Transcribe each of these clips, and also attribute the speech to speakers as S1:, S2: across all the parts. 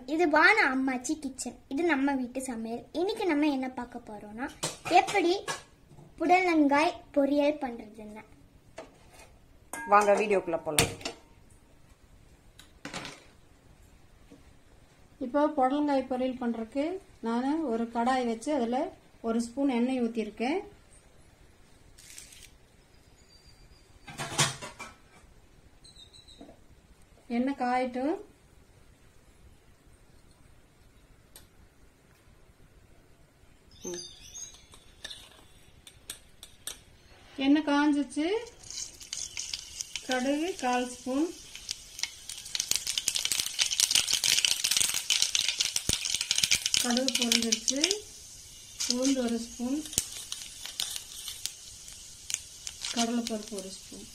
S1: இது வான அம்மாச்சி கிச்சன் இது நம்ம வீட்டு சமையல் இன்னைக்கு நம்ம என்ன பார்க்க போறோம்னா எப்படி புடலங்காய் பொரியல் பண்றதுன்னு
S2: வாங்க வீடியோக்குள்ள போலாம்
S3: இப்போ புடலங்காய் பொரியல் பண்ணுறதுக்கு நான் ஒரு கடாய் வச்சு அதில் ஒரு ஸ்பூன் எண்ணெய் ஊற்றிருக்கேன் எண்ணெய் காயட்டும் ம். எண்ணெய் காஞ்சிச்சு கடுகு கால் ஸ்பூன் கடுகு பொரிஞ்சிருச்சு உளுந்து ஒரு ஸ்பூன் கடலைப்பருப்பு ஒரு ஸ்பூன்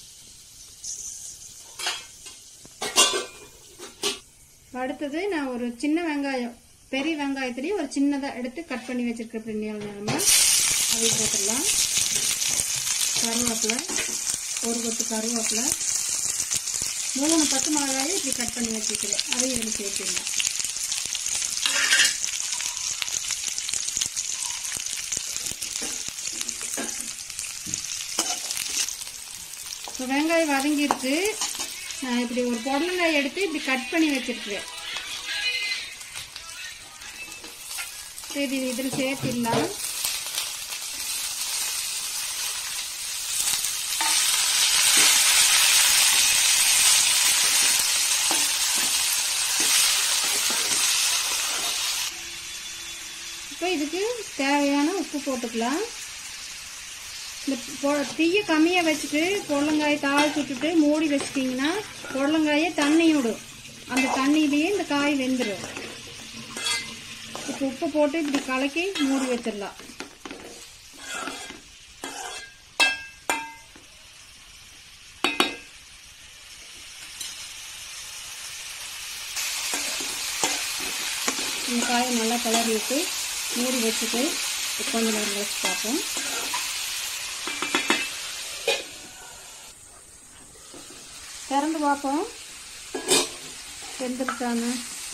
S3: அடுத்தது நான் ஒரு சின்ன வெங்காயம் பெரிய வெங்காயத்துலேயும் ஒரு சின்னதாக எடுத்து கட் பண்ணி வச்சிருக்கேன் இப்படி நீள நேரமா அதை போட்டுடலாம் கருவேப்பிலை ஒரு கொத்து கருவேப்பிலை மூணு பத்து மிளகாயும் இப்படி கட் பண்ணி வச்சுக்கிறேன் அதையும் இதில் சேர்த்துடலாம் இப்போ வெங்காயம் வதங்கிருச்சு நான் இப்படி ஒரு புடலங்காய் எடுத்து இப்படி கட் பண்ணி வச்சிருக்கிறேன் சரி இதில் சேர்த்திடலாம் இப்போ இதுக்கு தேவையான உப்பு போட்டுக்கலாம் இந்த பொ- தீய கம்மியாக வச்சுட்டு புடலங்காயை தாளிச்சு விட்டுட்டு மூடி வச்சிட்டிங்கன்னா புடலங்காயே தண்ணி விடும் அந்த தண்ணியிலேயே இந்த காய் வெந்துடும் இப்போ உப்பு போட்டு இப்படி கலக்கி மூடி வச்சிடலாம் இந்த காயை நல்லா கிளறி விட்டு மூடி வச்சுட்டு கொஞ்ச நேரம் கழிச்சு பார்ப்போம் திறந்து பார்ப்போம் வெந்துருச்சான்னு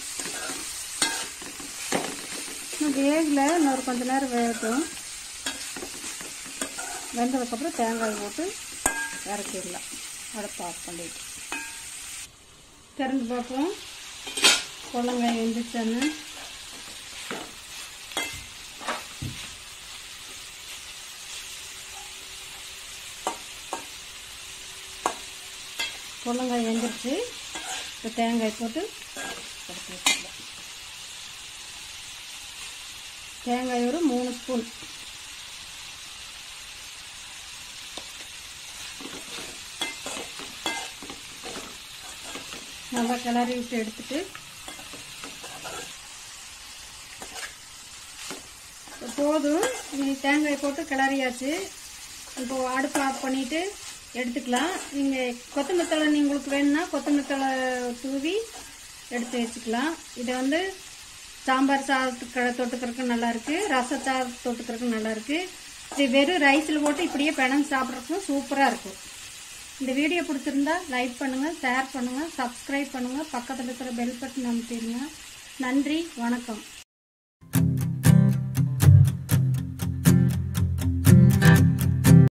S3: இன்னும் வேகல இன்னொரு கொஞ்ச நேரம் வேகட்டும் வெந்ததுக்கப்புறம் தேங்காய் போட்டு இறக்கிடலாம் அடுப்பு ஆஃப் பண்ணிட்டு திறந்து பார்ப்போம் புடலங்காய் வெந்துச்சான்னு புடலங்காய் வெந்துருச்சு இப்போ தேங்காய் போட்டு எடுத்து வச்சிடலாம் தேங்காய் ஒரு மூணு ஸ்பூன் நல்லா கிளறி விட்டு எடுத்துட்டு இப்போ போதும் நீ தேங்காய் போட்டு கிளறியாச்சு இப்போ அடுப்பு ஆஃப் பண்ணிட்டு எடுத்துக்கலாம் நீங்கள் கொத்தமல்லி தழை நீ உங்களுக்கு வேணும்னா கொத்தமல்லி தழை தூவி எடுத்து வச்சுக்கலாம் இதை வந்து சாம்பார் சாதத்துக்கு தொட்டுக்கிறதுக்கு நல்லா இருக்கு ரச சாதம் தொட்டுக்கிறதுக்கு நல்லா இருக்கு இது வெறும் ரைஸில் போட்டு இப்படியே பிணைஞ்சு சாப்பிட்றதுக்கும் சூப்பராக இருக்கும் இந்த வீடியோ பிடிச்சிருந்தா லைக் பண்ணுங்க ஷேர் பண்ணுங்க சப்ஸ்கிரைப் பண்ணுங்க பக்கத்தில் இருக்கிற பெல் பட்டன் அமுத்திடுங்க நன்றி வணக்கம்